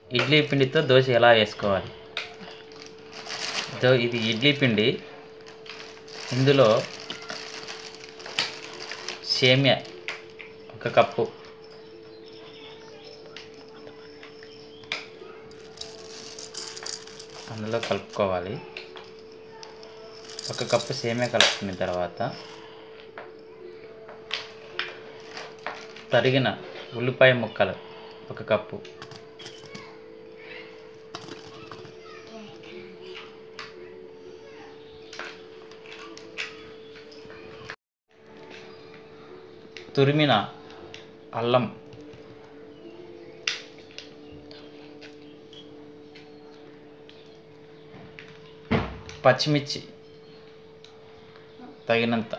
ఇడ్లీ పిండితో దోశ ఎలా వేసుకోవాలి దో ఇది ఇడ్లీ పిండి ఇందులో సేమియా ఒక కప్పు అందులో కలుపుకోవాలి ఒక కప్పు సేమియా కలుపుకున్న తర్వాత తరిగిన ఉల్లిపాయ ముక్కలు ఒక కప్పు తురిమిన అల్లం పచ్చిమిర్చి తగినంత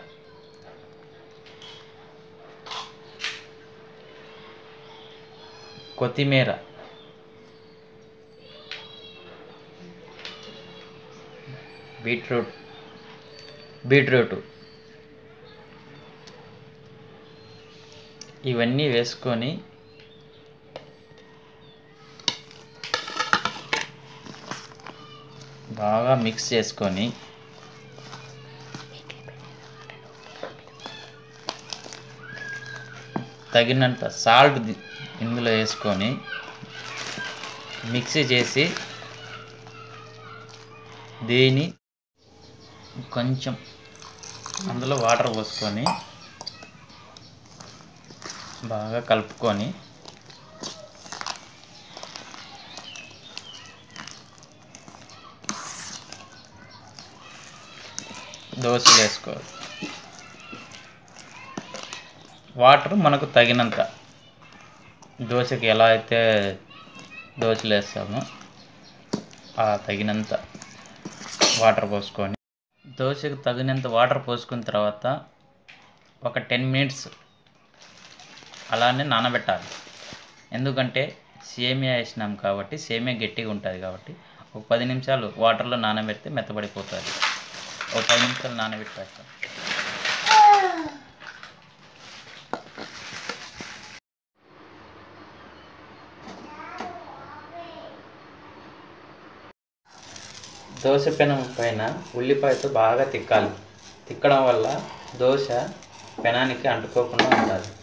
కొత్తిమీర బీట్రూట్ బీట్రూట్ ఇవన్నీ వేసుకొని బాగా మిక్స్ చేసుకొని తగినంత సాల్ట్ ది- ఇందులో వేసుకొని మిక్సీ చేసి దీని కొంచెం అందులో వాటర్ పోసుకొని బాగా కలుపుకొని దోశలు వేసుకోవాలి వాటర్ మనకు తగినంత దోశకి ఎలా అయితే దోశలు వేస్తామో ఆ తగినంత వాటర్ పోసుకొని దోశకు తగినంత వాటర్ పోసుకున్న తర్వాత ఒక టెన్ మినిట్స్ అలానే నానబెట్టాలి ఎందుకంటే సేమియా వేసినాం కాబట్టి సేమియా గట్టిగా ఉంటుంది కాబట్టి ఒక పది నిమిషాలు వాటర్లో నానబెడితే మెత్తబడిపోతుంది ఒక పది నిమిషాలు నానబెట్టేస్తాం దోశ పెనం పైన ఉల్లిపాయతో బాగా తిక్కాలి తిక్కడం వల్ల దోశ పెనానికి అంటుకోకుండా ఉంటుంది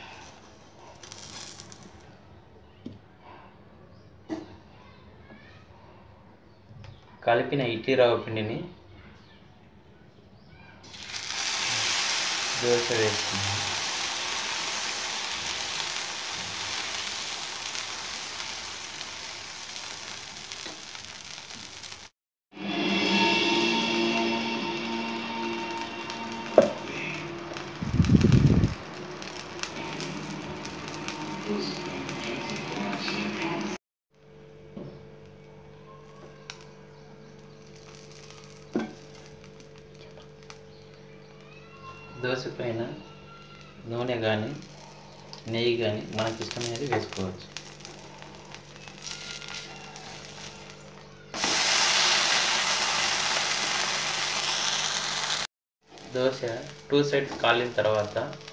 కలిపిన ఇడ్లీ రవ్వ పిండిని దోశ వేసుకున్నాం దోశ పైన నూనె కానీ నెయ్యి కానీ మనకి ఇష్టమైనది వేసుకోవచ్చు దోశ టూ సైడ్స్ కాలిన తర్వాత